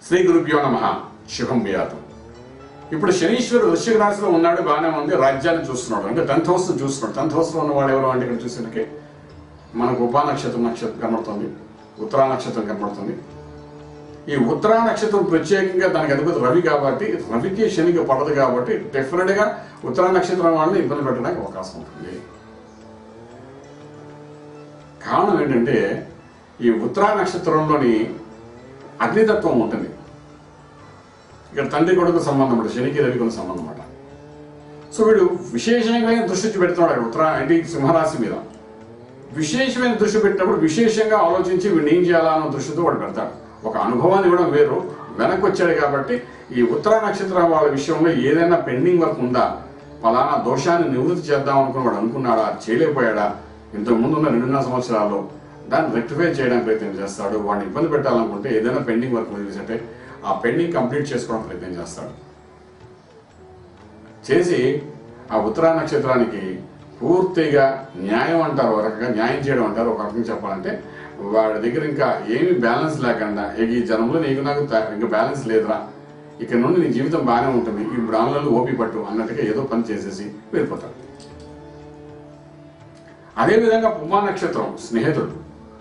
శ్రీ గురుభ్యో నమ శుభం వ్యాధం ఇప్పుడు శనీశ్వరుడు వృశ్చిక రాశిలో ఉన్నాడు బాగానే ఉంది రాజ్యాన్ని చూస్తున్నాడు అంటే టెన్త్ హౌస్ చూస్తున్నాడు టెన్త్ హౌస్ లో ఉన్నవాడు ఎవరు అంటే ఇక్కడ చూసినకి మనకు ఉపా నక్షత్రం నక్షత్రం కనబడుతుంది ఉత్తరా నక్షత్రం కనబడుతుంది ఈ ఉత్తరా నక్షత్రం ప్రత్యేకంగా దానికి అధిపతి రవి కాబట్టి రవికి శనికి పడదు కాబట్టి డెఫినెట్ గా ఉత్తరా నక్షత్రం వాళ్ళని ఇబ్బంది పెట్టడానికి అవకాశం ఉంటుంది కారణం ఏంటంటే ఈ ఉత్తరా నక్షత్రంలోని అగ్నితత్వం ఉంటుంది ఇక్కడ తండ్రి కొడుకు సంబంధం ఉంటుంది శనికి రవికున్న సంబంధం అన్నమాట సో వీడు విశేషంగా దృష్టి పెడుతున్నాడు అక్కడ ఉత్తరా అంటే ఈ సింహరాశి మీద విశేషమైన దృష్టి పెట్టినప్పుడు విశేషంగా ఆలోచించి వీడిని ఏం చేయాలా అన్న దృష్టితో వాడు పెడతాడు ఒక అనుభవాన్ని ఇవ్వడం వేరు వెనక్కి వచ్చాడు కాబట్టి ఈ ఉత్తర నక్షత్రం వాళ్ళ విషయంలో ఏదైనా పెండింగ్ వర్క్ ఉందా పలానా దోషాన్ని నివృత్తి చేద్దాం అనుకుని వాడు అనుకున్నాడా చేయలేకపోయాడా ఇంతకు ముందు ఉన్న రెండున్నర సంవత్సరాల్లో దాన్ని రెక్టిఫై చేయడానికి ప్రయత్నం చేస్తాడు వాడిని ఇబ్బంది పెట్టాలనుకుంటే ఏదైనా పెండింగ్ వర్క్ వదిలేసంటే ఆ పెండింగ్ కంప్లీట్ చేసుకోవడానికి ప్రయత్నం చేస్తాడు చేసి ఆ ఉత్తరా నక్షత్రానికి పూర్తిగా న్యాయం అంటారు ఒక రకంగా న్యాయం చేయడం అంటారు ఒక రకంగా చెప్పాలంటే వాడి దగ్గర ఇంకా ఏమి బ్యాలెన్స్ లేకుండా ఇక ఈ జనంలో నీకు నాకు త- ఇంకా బ్యాలెన్స్ లేదురా ఇక్కడ నుండి నీ జీవితం బాగానే ఉంటుంది ఈ బ్రాహ్మణులు ఓపి పట్టు అన్నట్టుగా ఏదో పని చేసేసి వెళ్ళిపోతాడు అదేవిధంగా పుమా నక్షత్రం స్నేహితుడు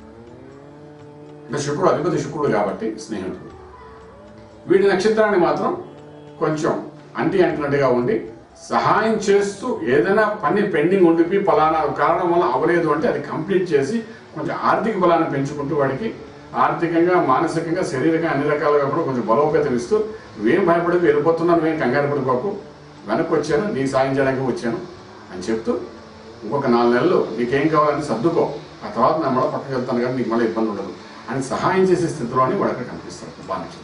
అంటే శుక్రుడు అధిపతి శుక్రుడు కాబట్టి స్నేహితుడు వీడి నక్షత్రాన్ని మాత్రం కొంచెం అంటి అంటున్నట్టుగా ఉండి సహాయం చేస్తూ ఏదైనా పని పెండింగ్ ఉండిపి పలానా కారణం వల్ల అవ్వలేదు అంటే అది కంప్లీట్ చేసి కొంచెం ఆర్థిక బలాన్ని పెంచుకుంటూ వాడికి ఆర్థికంగా మానసికంగా శారీరకంగా అన్ని రకాలుగా కూడా కొంచెం బలోపేతం ఇస్తూ నువ్వేం భయపడి వెళ్ళిపోతున్నావు నువ్వేం కంగారు పడిపోకు వెనక్కి వచ్చాను నీ సాయం చేయడానికి వచ్చాను అని చెప్తూ ఇంకొక నాలుగు నెలలు నీకేం కావాలని సర్దుకో ఆ తర్వాత నా మళ్ళీ పక్కకి వెళ్తాను కానీ నీకు మళ్ళీ ఇబ్బంది ఉండదు అని సహాయం చేసే స్థితిలోని వాడు అక్కడ కనిపిస్తాడు బాగా నక్షత్రం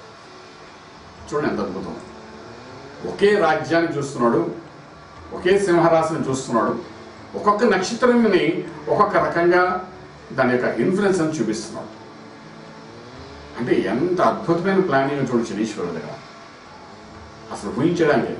చూడండి ఎంత అద్భుతం ఒకే రాజ్యాన్ని చూస్తున్నాడు ఒకే సింహరాశిని చూస్తున్నాడు ఒక్కొక్క నక్షత్రంని ఒక్కొక్క రకంగా దాని యొక్క ఇన్ఫ్లుయెన్స్ అని చూపిస్తున్నాడు అంటే ఎంత అద్భుతమైన ప్లానింగ్ చూడండి శనీశ్వరుడు దగ్గర అసలు ఊహించడానికి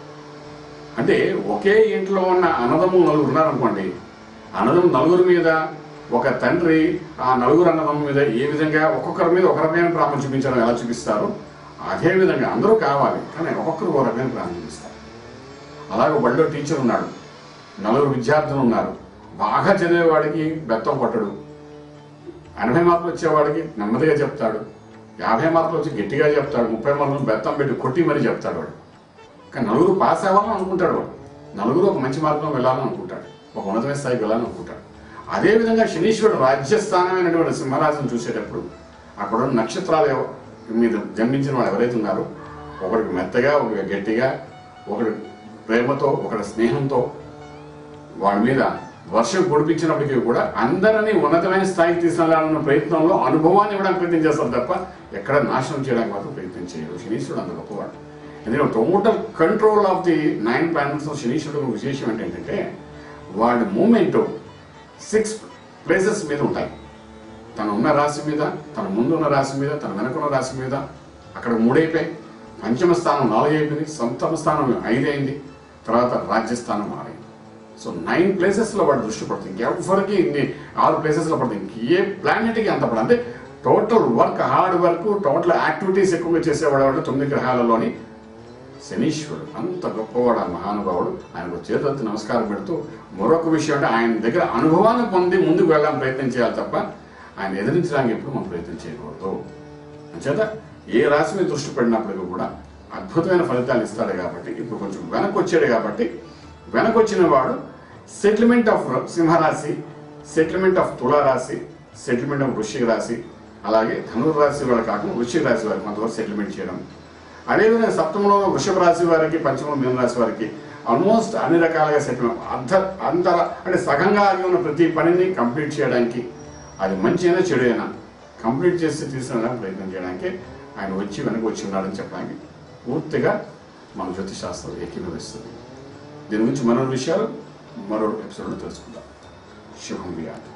అంటే ఒకే ఇంట్లో ఉన్న అన్నదమ్ములు నలుగురు ఉన్నారనుకోండి అన్నదమ్ము నలుగురు మీద ఒక తండ్రి ఆ నలుగురు అన్నదమ్ము మీద ఏ విధంగా ఒక్కొక్కరి మీద ఒక రకమైన ప్రేమ చూపించడం ఎలా చూపిస్తారో అదే విధంగా అందరూ కావాలి కానీ ఒక్కొక్కరు ఒక రకమైన ప్రేమ చూపిస్తారు అలాగే బడిలో టీచర్ ఉన్నాడు నలుగురు విద్యార్థులు ఉన్నారు బాగా చదివేవాడికి బెత్తం కొట్టడు ఎనభై మార్కులు వచ్చేవాడికి నెమ్మదిగా చెప్తాడు యాభై మార్కులు వచ్చి గట్టిగా చెప్తాడు ముప్పై మార్కులు బెత్తం పెట్టి కొట్టి మరీ చెప్తాడు వాడు కానీ నలుగురు పాస్ అవ్వాలని అనుకుంటాడు వాడు నలుగురు ఒక మంచి మార్గంలో వెళ్ళాలని అనుకుంటాడు ఒక ఉన్నతమైన స్థాయికి వెళ్ళాలని అనుకుంటాడు అదేవిధంగా శనీశ్వరుడు రాజ్యస్థానమైనటువంటి సింహరాశిని చూసేటప్పుడు అక్కడ ఉన్న నక్షత్రాలు ఎవ- మీద జన్మించిన వాళ్ళు ఎవరైతే ఉన్నారో ఒకరికి మెత్తగా ఒకరికి గట్టిగా ఒకటి ప్రేమతో ఒకటి స్నేహంతో వాడి మీద వర్షం కుడిపించినప్పటికీ కూడా అందరినీ ఉన్నతమైన స్థాయికి తీసుకెళ్లాలన్న ప్రయత్నంలో అనుభవాన్ని ఇవ్వడానికి ప్రయత్నం చేస్తారు తప్ప ఎక్కడ నాశనం చేయడానికి మాత్రం ప్రయత్నం చేయడు శనీశ్వరుడు అంత గొప్పవాడు ఎందుకంటే total control of the nine planets శనీశ్వరుడు ఒక విశేషం ఏంటంటే వాడి మూమెంట్ సిక్స్ ప్లేసెస్ మీద ఉంటాయి తను ఉన్న రాశి మీద తన ముందు ఉన్న రాశి మీద తన వెనకున్న రాశి మీద అక్కడ మూడైపోయి పంచమ స్థానం నాలుగు అయిపోయింది సప్తమ స్థానం ఐదు అయింది తర్వాత రాజ్యస్థానం ఆరైంది సో నైన్ ప్లేసెస్లో వాడు దృష్టి పడుతుంది ఇంకెవ్వరికి ఇన్ని ఆరు ప్లేసెస్లో పడుతుంది ఇంక ఏ ప్లానెట్కి అంత పడదు అంటే total work hard work total activities ఎక్కువగా చేసేవాడు ఎవరు తొమ్మిది గ్రహాలలోని శనీశ్వరుడు అంత గొప్పవాడు ఆ మహానుభావుడు ఆయనకు చేతులెత్తి నమస్కారం పెడుతూ మరొక విషయం అంటే ఆయన దగ్గర అనుభవాన్ని పొంది ముందుకు వెళ్ళడానికి ప్రయత్నం చేయాలి తప్ప ఆయన ఎదిరించడానికి ఎప్పుడు మనం ప్రయత్నం చేయకూడదు అంచేత ఏ రాశి మీద దృష్టి పడినప్పటికీ కూడా అద్భుతమైన ఫలితాలు ఇస్తాడు కాబట్టి ఇప్పుడు కొంచెం వెనక్కి వచ్చాడు కాబట్టి వెనక్కి వచ్చిన వాడు సెటిల్మెంట్ ఆఫ్ సింహరాశి సెటిల్మెంట్ ఆఫ్ తులారాశి సెటిల్మెంట్ ఆఫ్ వృశ్చిక రాశి అలాగే ధనుర్రాశి వారు కాకుండా వృశ్చిక రాశి వారికి కొంతవరకు సెటిల్మెంట్ చేయడం అదేవిధంగా సప్తమంలో వృషభ రాశి వారికి పంచమంలో మీన రాశి వారికి ఆల్మోస్ట్ అన్ని రకాలుగా సెటిల్మెంట్ అర్ధ అంతర అంటే సగంగా ఆగి ఉన్న ప్రతి పనిని కంప్లీట్ చేయడానికి అది మంచి అయినా చెడు అయినా కంప్లీట్ చేసి తీసుకురావడానికి ప్రయత్నం చేయడానికి ఆయన వచ్చి వెనక వచ్చి ఉన్నాడని చెప్పడానికి పూర్తిగా మన జ్యోతిష్ శాస్త్రం ఏకీభవిస్తుంది దీని గురించి మరో విషయాలు మరో ఎపిసోడ్లో తెలుసుకుందాం శుభం వ్యాధి